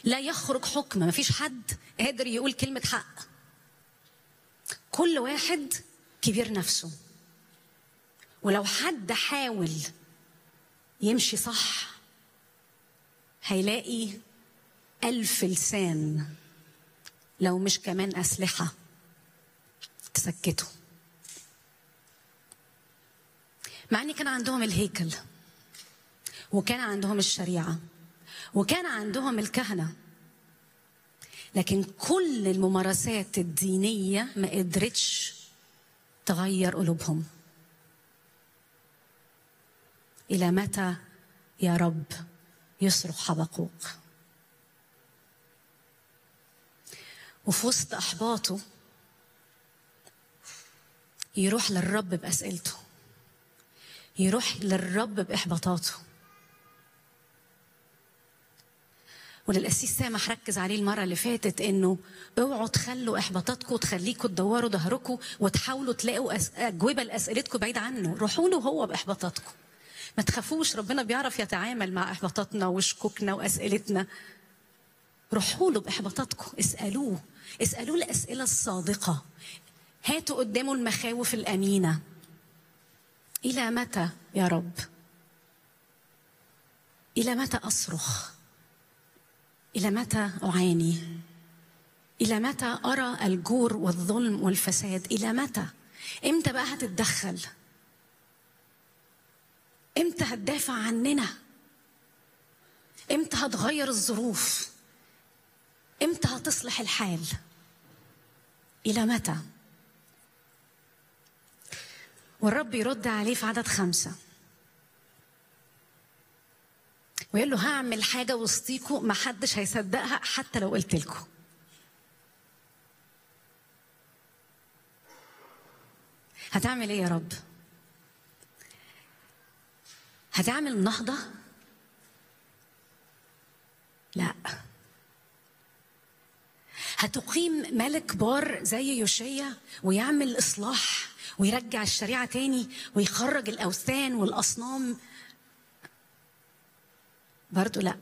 لا يخرج حكم ما فيش حد قادر يقول كلمة حق كل واحد كبير نفسه ولو حد حاول يمشي صح هيلاقي ألف لسان لو مش كمان أسلحة تسكته مع ان كان عندهم الهيكل وكان عندهم الشريعه وكان عندهم الكهنه لكن كل الممارسات الدينيه ما قدرتش تغير قلوبهم الى متى يا رب يصرخ حبقوق وفي وسط احباطه يروح للرب باسئلته يروح للرب باحباطاته وللاسيس سامح ركز عليه المره اللي فاتت انه اوعوا تخلوا احباطاتكم تخليكم تدوروا ظهركم وتحاولوا تلاقوا أس... اجوبه لاسئلتكم بعيد عنه روحوا له هو باحباطاتكم ما تخافوش ربنا بيعرف يتعامل مع احباطاتنا وشكوكنا واسئلتنا روحوا له باحباطاتكم اسالوه اسالوه الاسئله الصادقه هاتوا قدامه المخاوف الامينه الى متى يا رب الى متى اصرخ الى متى اعاني الى متى ارى الجور والظلم والفساد الى متى امتى بقى هتتدخل امتى هتدافع عننا امتى هتغير الظروف امتى هتصلح الحال الى متى والرب يرد عليه في عدد خمسة ويقول له هعمل حاجة وسطيكوا ما حدش هيصدقها حتى لو قلت لكم هتعمل ايه يا رب هتعمل نهضة لا هتقيم ملك بار زي يوشيا ويعمل إصلاح ويرجع الشريعة تاني ويخرج الأوثان والأصنام برضو لا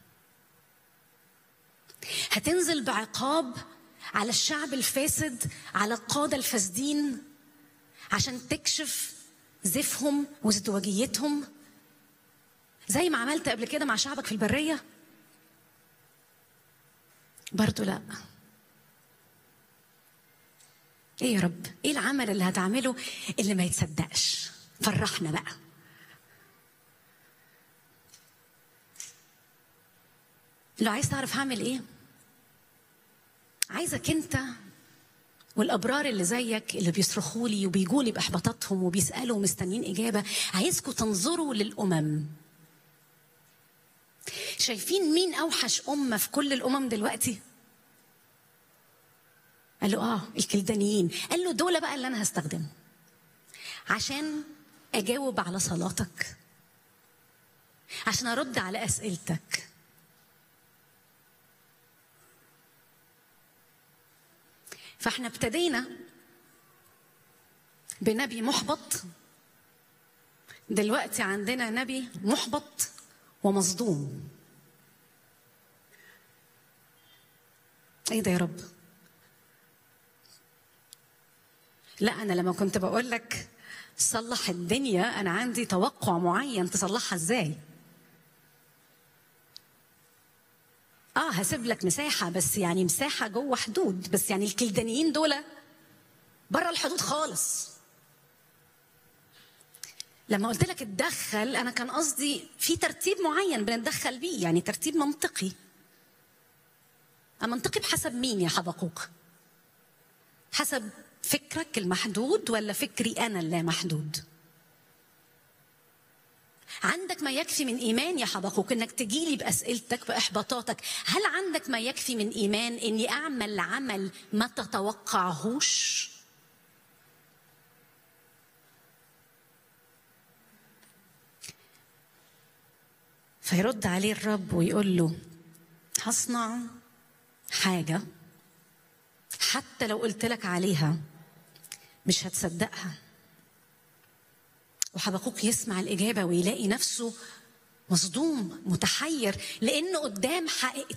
هتنزل بعقاب على الشعب الفاسد على القادة الفاسدين عشان تكشف زفهم وازدواجيتهم زي ما عملت قبل كده مع شعبك في البرية برضو لا ايه يا رب ايه العمل اللي هتعمله اللي ما يتصدقش فرحنا بقى لو عايز تعرف هعمل ايه عايزك انت والابرار اللي زيك اللي بيصرخوا لي وبيجوا لي باحباطاتهم وبيسالوا ومستنيين اجابه عايزكم تنظروا للامم شايفين مين اوحش امه في كل الامم دلوقتي قال له اه الكلدانيين قال له دول بقى اللي انا هستخدمهم عشان اجاوب على صلاتك عشان ارد على اسئلتك فاحنا ابتدينا بنبي محبط دلوقتي عندنا نبي محبط ومصدوم ايه ده يا رب لا انا لما كنت بقول لك صلح الدنيا انا عندي توقع معين تصلحها ازاي اه هسيب لك مساحه بس يعني مساحه جوه حدود بس يعني الكلدانيين دول بره الحدود خالص لما قلت لك اتدخل انا كان قصدي في ترتيب معين بنتدخل بيه يعني ترتيب منطقي منطقي بحسب مين يا حبقوق حسب فكرك المحدود ولا فكري انا اللا محدود عندك ما يكفي من ايمان يا حبقوق انك تجيلي باسئلتك باحباطاتك هل عندك ما يكفي من ايمان اني اعمل عمل ما تتوقعهوش فيرد عليه الرب ويقول له هصنع حاجه حتى لو قلت لك عليها مش هتصدقها وحبقوق يسمع الإجابة ويلاقي نفسه مصدوم متحير لأنه قدام حقيقة